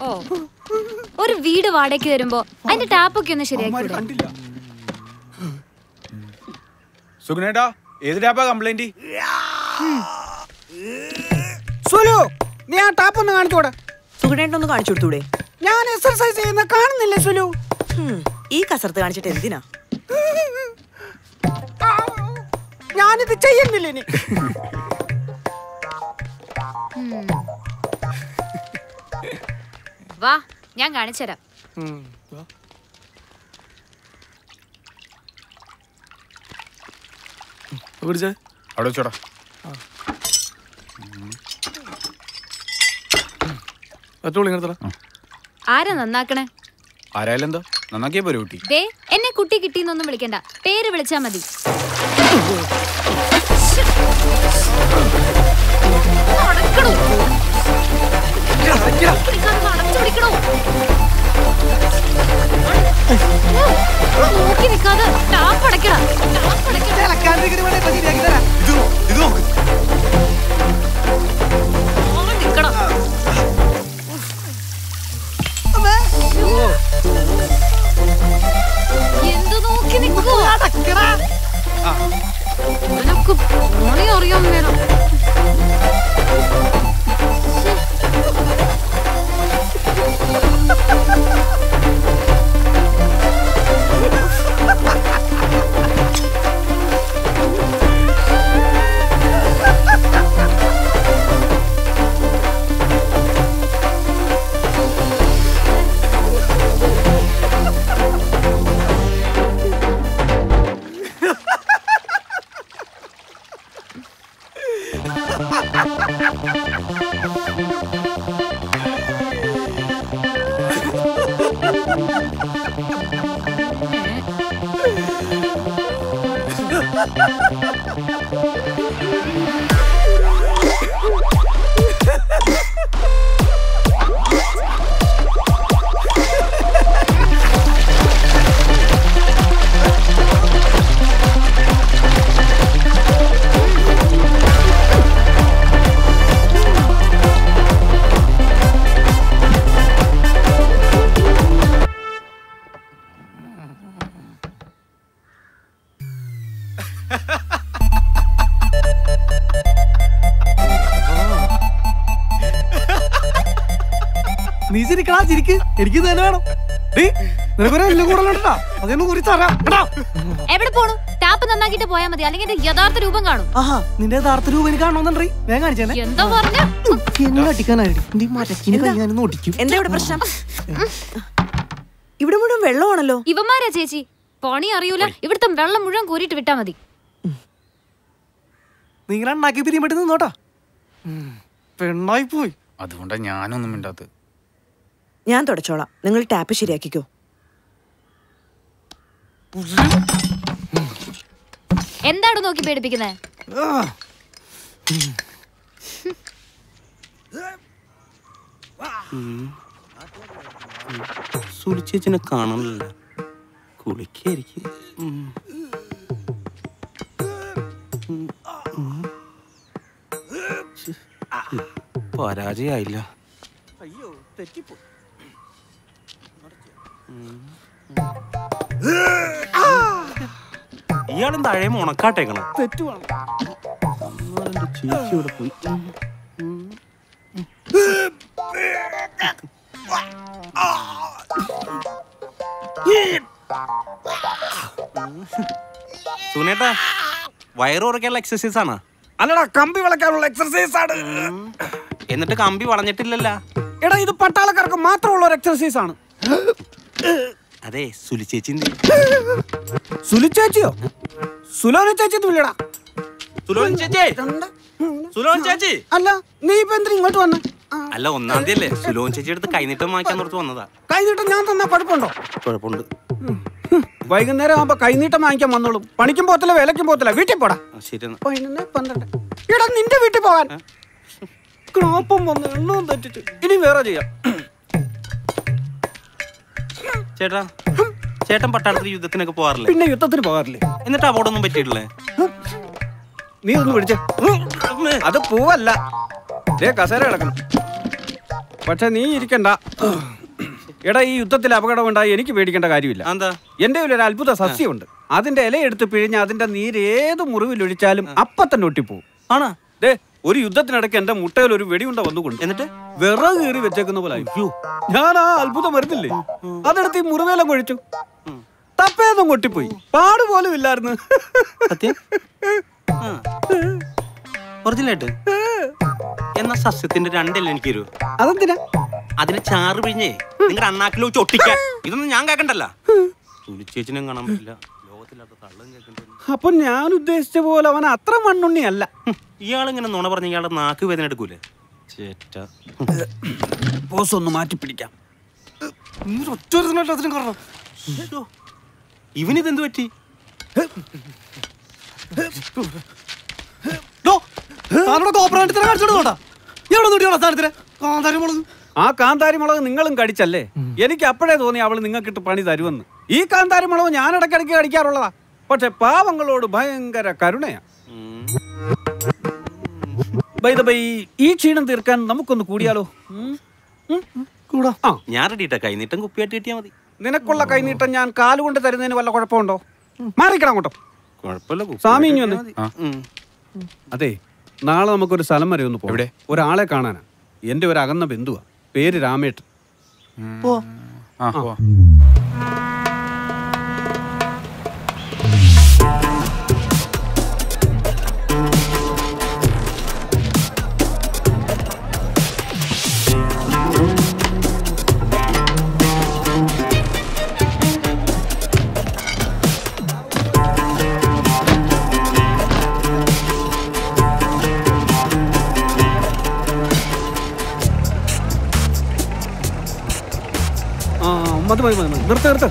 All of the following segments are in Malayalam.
ഓ ഒരു വീട് വാടകയ്ക്ക് വരുമ്പോ അതിന്റെ ടാപ്പൊക്കെ ഒന്ന് ശരിയാക്കി കണ്ടില്ല സുഗുണേട്ടാ ഏത് ടാപ്പാ കംപ്ലൈന്റ് സുലു നീ ആ ടാപ്പ് ഒന്ന് കാണിച്ചോടെ സുഗുണേട്ടനൊന്ന് കാണിച്ചു കൊടുത്തൂടെ ഞാൻ എക്സർസൈസ് ചെയ്യുന്ന കാണുന്നില്ലേ സുലു ഹും, ഈ കസർത്ത് കാണിച്ചിട്ട് എന്തിനാ ഞാനിത് ചെയ്യുന്നില്ല ഇനി വാ ഞാൻ കാണിച്ചുതരാം പിടിച്ചേ അവിടെ വെച്ചോടാ ഒറ്റ ഇങ്ങനത്തെ ആരാ നന്നാക്കണേ ആരായാലും എന്താ നന്നാക്കിയ പോരെ കുട്ടി ദേ എന്നെ കുട്ടി കിട്ടിന്നൊന്നും വിളിക്കണ്ട പേര് വിളിച്ചാ മതി നടക്കണോ? നിൽക്കാതെ നടച്ചു പിടിക്കണോ? നോക്കി നിൽക്കാതെ ടാപ്പ് അടയ്ക്കണം ടാപ്പ് അടയ്ക്കണം മാറി നിൽക്കണം എന്ത് നോക്കി നിൽക്കോ നിനക്ക് പണി അറിയാൻ വേണം നീ ചിരിക്കടാ ചിരിക്ക് എനിക്ക് ഇത് തന്നെ വേണം ഡീ, നിനക്കൊരു എല്ലും കൂടുതലുണ്ടാ അതൊന്നും കുറിച്ച് അറിയാം കേട്ടോ എവിടെ പോണു ടാപ്പ് നന്നാക്കിട്ട് പോയാ മതി അല്ലെങ്കിൽ എന്റെ യഥാർത്ഥ രൂപം കാണും ആഹാ നിന്റെ യഥാർത്ഥ രൂപം എനിക്ക് കാണണമെന്നുണ്ടേ ഞാൻ കാണിച്ചേ എന്താ പറഞ്ഞ എന്നെ അടിക്കാനായിട്ട് നീ മരക്കിന് കൈ ഞാനൊന്ന് ഒടിക്കും എന്താ ഇവിടെ പ്രശ്നം ഇവിടെ മുഴുവൻ വെള്ളമാണല്ലോ ഇവന്മാരാ ചേച്ചി പണി അറിയൂല ഇവിടുത്തെ വെള്ളം മുഴുവൻ കോരിയിട്ട് വിട്ടാ മതി നീ ഇങ്ങനെ ഉണ്ടാക്കി പിരിയാൻ പറ്റി നിന്നോട്ടാ പെണ്ണായി പോയി അതുകൊണ്ടാ ഞാനൊന്നും മിണ്ടാത്തത് ഞാൻ തുടച്ചോളാം നിങ്ങൾ ടാപ്പ് ശരിയാക്കിക്കോ എന്താണ് നോക്കി പേടിപ്പിക്കുന്നത് ആ. സുലിച്ചേച്ചിനെ കാണണില്ല കുളിക്കായിരിക്കും പരാജയായില്ല അയ്യോ തെറ്റിപ്പോ ഇയാളും താഴെ ഉണക്കാട്ടേക്കണം തെറ്റുവാണ് ചേച്ചി ഇവിടെ പോയി സുനേട്ടാ വയറ് കുറയ്ക്കാനുള്ള എക്സസൈസ് ആണ് അല്ലടാ കമ്പി വളയ്ക്കാനുള്ള എക്സർസൈസ് ആണ് എന്നിട്ട് കമ്പി വളഞ്ഞിട്ടില്ലല്ല എടാ ഇത് പട്ടാളക്കാർക്ക് മാത്രമുള്ള ഒരു എക്സർസൈസ് ആണ് അതെ സുലിച്ചേച്ചിന്റെ സുലു ചേച്ചിയോ സുലോന ചേച്ചി ഇല്ലടാ സുലോൻ ചേച്ചി സുലോൻ ചേച്ചി അല്ല നീ ഇപ്പൊ എന്തിനാ ഇങ്ങോട്ട് വന്ന അല്ല ഒന്നാം തീയതി അല്ലേ സുലോൻ ചേച്ചി അടുത്ത് കൈനീട്ടം വാങ്ങിക്കാൻ നിർത്ത് വന്നതാ കൈനീട്ടം ഞാൻ തന്നാ കുഴപ്പമുണ്ടോ കുഴപ്പമുണ്ട് വൈകുന്നേരം ആവുമ്പോ കൈനീട്ടം വാങ്ങിക്കാൻ വന്നോളും പണിക്കും പോത്തില്ല വേലയ്ക്കും പോത്തില്ല വീട്ടിൽ പോടാ ആ, ശരി എന്നാ. പതിനൊന്ന് പന്ത്രണ്ട് എടാ നിന്റെ വീട്ടിൽ പോകാൻ ക്ലോപ്പം വന്ന് എണ്ണവും തെറ്റിച്ച് ഇനി വേറെ ചെയ്യാം ചേട്ടാ ചേട്ടൻ പട്ടാളത്തിൽ യുദ്ധത്തിനൊക്കെ പോവാറില്ലേ പിന്നെ യുദ്ധത്തിന് പോകാറില്ലേ എന്നിട്ട് അവിടൊന്നും പറ്റിയിട്ടില്ലേ നീ ഒന്ന് പിടിച്ചേ അത് പൂവല്ല ദേ കസേര കിടക്കണം പക്ഷെ നീ ഇരിക്കണ്ട എടാ ഈ യുദ്ധത്തിൽ അപകടം ഉണ്ടായി എനിക്ക് പേടിക്കേണ്ട കാര്യമില്ല എന്താ എന്റെ കയ്യിൽ ഒരു അത്ഭുത സസ്യമുണ്ട് അതിന്റെ ഇല എടുത്ത് പിഴിഞ്ഞ് അതിന്റെ നീര് ഏത് മുറിവിൽ ഒഴിച്ചാലും അപ്പൊ തന്നെ ഒട്ടിപ്പോവും ആണാ ദേ ഒരു യുദ്ധത്തിനിടയ്ക്ക് എന്റെ മുട്ടയിൽ ഒരു വെടിയുണ്ട വന്നുകൊണ്ട് എന്നിട്ട് വിറക് കീറി വെച്ചേക്കുന്ന പോലെ ആയി. ഞാൻ ആ അത്ഭുതം വരുന്നില്ലേ അതെടുത്ത് ഈ മുറിവേലം കൊഴിച്ചു തപ്പേതും കൊട്ടിപ്പോയി പാട് പോലും ഇല്ലായിരുന്നു സത്യം ഒറിജിനലായിട്ട് എന്നാ സസ്യത്തിന്റെ രണ്ടല്ല എനിക്ക് തരൂ അതെന്തിനാ അതിന് ചാറ് പിഴിഞ്ഞേ നിങ്ങളുടെ അണ്ണാക്കിൽ വെച്ച് ഒട്ടിക്കാൻ ഇതൊന്നും ഞാൻ കേക്കണ്ടല്ല തുലിച്ചേച്ചിനും കാണാൻ പറ്റില്ല ലോകത്തില്ലാത്ത തള്ളും കേൾക്കണ്ടേ അപ്പൊ ഞാൻ ഉദ്ദേശിച്ച പോലെ അവൻ അത്ര മണ്ണുണ്ണിയല്ല ഇയാളിങ്ങനെ നുണ പറഞ്ഞ ഇയാളുടെ നാക്ക് വേദന എടുക്കൂലേ ചേറ്റ ബോസ് ഒന്ന് മാറ്റി പിടിക്കാം ഒറ്റ ഒരുത്തനായിട്ട് അതിനും കാരണം ഇവനിത് എന്ത് പറ്റി ഡോ, താനോട് കോപ്പറായിട്ട് തന്നെ കാണിച്ചോണ്ട് പോണ്ടാ. എവിടെ നോട്ടിയോളാം സ്ഥാനത്തിന് കാന്താരി മുളക് ആ കാന്താരി മുളക് നിങ്ങളും കടിച്ചല്ലേ എനിക്ക് അപ്പോഴേ തോന്നി അവൾ നിങ്ങൾക്കിട്ട് പണി തരുമെന്ന് ഈ കാന്താരി മുളക് ഞാൻ ഇടയ്ക്കിടയ്ക്ക് കടിക്കാറുള്ളതാ പക്ഷെ പാവങ്ങളോട് ഭയങ്കര കരുണയാ ബൈ ദ ബൈ ഈ ക്ഷീണം തീർക്കാൻ നമുക്കൊന്ന് കൂടിയാലോ ഉം? ഉം? കൂടാ ആ ഞാൻ റെഡിട്ടാ കൈനീട്ടം കുപ്പിയായിട്ട് കിട്ടിയാ മതി നിനക്കുള്ള കൈനീട്ടം ഞാൻ കാലുകൊണ്ട് തരുന്നതിന് വല്ല കുഴപ്പമുണ്ടോ മാറിക്കണം അങ്ങോട്ടോ കുഴപ്പമില്ല കുപ്പിയായിട്ട് സ്വാമി ഇങ്ങ് കിട്ടിയാ വന്നേ. മതി. ഉം. അതെ നാളെ നമുക്കൊരു സ്ഥലം വരെ ഒന്ന് പോകാം എവിടെ? ഒരാളെ കാണാനാ എന്റെ ഒരു അകന്ന ബന്ധുവാ പേര് രാമേട്ടൻ ആ പോവാം. ആ മതി മതി മതി മതി. നിർത്ത് നിർത്ത്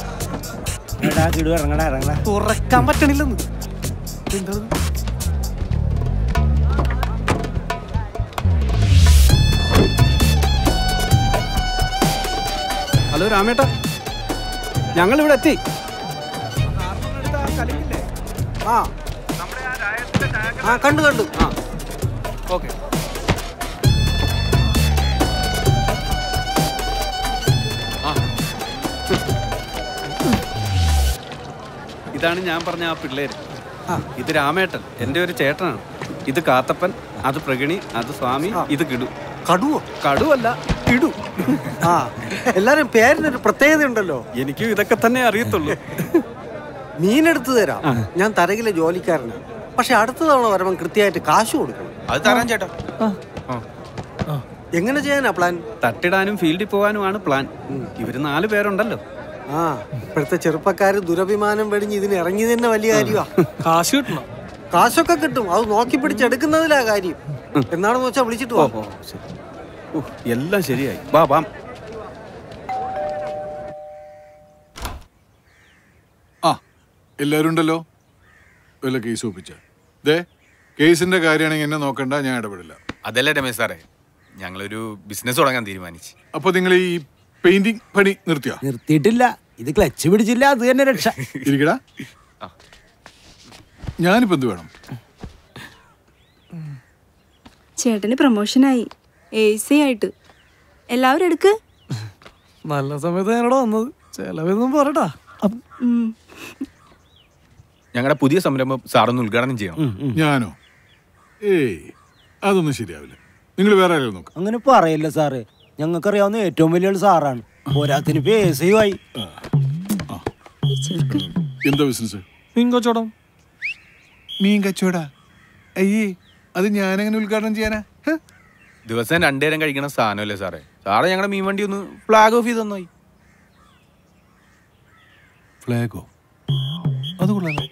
തുറക്കാൻ പറ്റണില്ലെന്ന് എന്താ ഹലോ രാമേട്ട ഞങ്ങൾ ഇവിടെ എത്തി ആ ആ കണ്ടു കണ്ടു ആ ഓക്കെ ഇതാണ് ഞാൻ പറഞ്ഞ ആ പിള്ളേര് ഇത് രാമേട്ടൻ എൻ്റെ ഒരു ചേട്ടനാണ് ഇത് കാത്തപ്പൻ അത് പ്രഗിണി അത് സ്വാമി ഇത് കിടു കടുവോ കടുവല്ല കിടു ആ എല്ലാരും പേരിനൊരു പ്രത്യേകത ഉണ്ടല്ലോ എനിക്കും ഇതൊക്കെ തന്നെ അറിയത്തുള്ളൂ മീനെടുത്ത് തരാം ഞാൻ തരകിലെ ജോലിക്കാരനാണ് പക്ഷെ അടുത്ത തവണ വരുമ്പം കൃത്യമായിട്ട് കാശ് കൊടുക്കണം അത് തരാൻ ചേട്ടാ എങ്ങനെ ചെയ്യാനാ പ്ലാൻ തട്ടിടാനും ഫീൽഡിൽ പോകാനുമാണ് പ്ലാൻ ഇവര് നാല് പേരുണ്ടല്ലോ ആ ഇപ്പോഴത്തെ ചെറുപ്പക്കാര് ദുരഭിമാനം വെടിഞ്ഞ് ഇതിന് ഇറങ്ങി തന്നെ വലിയ കാര്യമാ കാശ് കിട്ടണം കാശൊക്കെ കിട്ടും അത് നോക്കി പിടിച്ചെടുക്കുന്നതിലാ കാര്യം എന്നാണെന്ന് വെച്ചാ വിളിച്ചിട്ട് പോ ഓ ശരി ഓ, എല്ലാം ശരിയായി വാ വാം ആ എല്ലാവരും ഉണ്ടല്ലോ വല്ല കേസ് ഒപ്പിച്ച ദേ കേസിന്റെ കാര്യമാണെങ്കിൽ എന്നെ നോക്കണ്ട ഞാൻ ഇടപെടില്ല അതല്ലേ രമേശ് സാറേ ഞങ്ങളൊരു ബിസിനസ് തുടങ്ങാൻ തീരുമാനിച്ചു അപ്പൊ നിങ്ങൾ ഈ പെയിന്റിംഗ് പണി നിർത്തിയോ നിർത്തിയിട്ടില്ല ഇത് ക്ലച്ച് പിടിച്ചില്ല അത് തന്നെ രക്ഷ ഇരിക്കടാ ഞാനിപ്പോ എന്ത് വേണം ചേട്ടന് പ്രൊമോഷനായി എ സി ആയിട്ട് എല്ലാവരും എടുക്ക് നല്ല സമയത്ത് ഞാനിവിടെ വന്നത് ചെലവൊന്നും പോരട്ടാ ഉം. ഞങ്ങളുടെ പുതിയ സംരംഭം സാറൊന്ന് ഉദ്ഘാടനം ചെയ്യണം ഞാനോ ഏയ് അതൊന്നും ശരിയാവില്ല നിങ്ങൾ വേറെ ആരെങ്കിലും നോക്ക് അങ്ങനെ പറയല്ല സാറ് ഞങ്ങൾക്കറിയാവുന്ന ഏറ്റവും വലിയ ആള് സാറാണ് പോരാത്തിന് പേസയുമായി എന്താ ബിസിനസ് മീൻകച്ചവടം മീൻ കച്ചവട അയ്യേ അത് ഞാനെങ്ങനെ ഉദ്ഘാടനം ചെയ്യാനാ ഹ? ദിവസം രണ്ടുനേരം കഴിക്കണ സാധനമല്ലേ സാറേ സാറേ ഞങ്ങളുടെ മീൻ വണ്ടി ഒന്ന് ഫ്ലാഗ് ഓഫ് ചെയ്ത് തന്നായി ഫ്ലാഗോ അത് കൊള്ളാലോ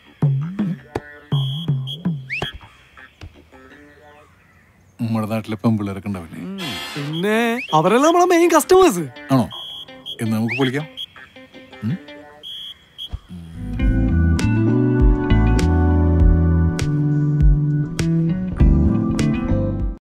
നമ്മുടെ നാട്ടിലെ പെമ്പിള്ളേരൊക്കെ ഉണ്ടാവില്ലേ പിന്നെ അവരല്ല നമ്മളെ മെയിൻ കസ്റ്റമേഴ്സ് ആണോ എന്ന് നമുക്ക് പൊളിക്കാം ഉം?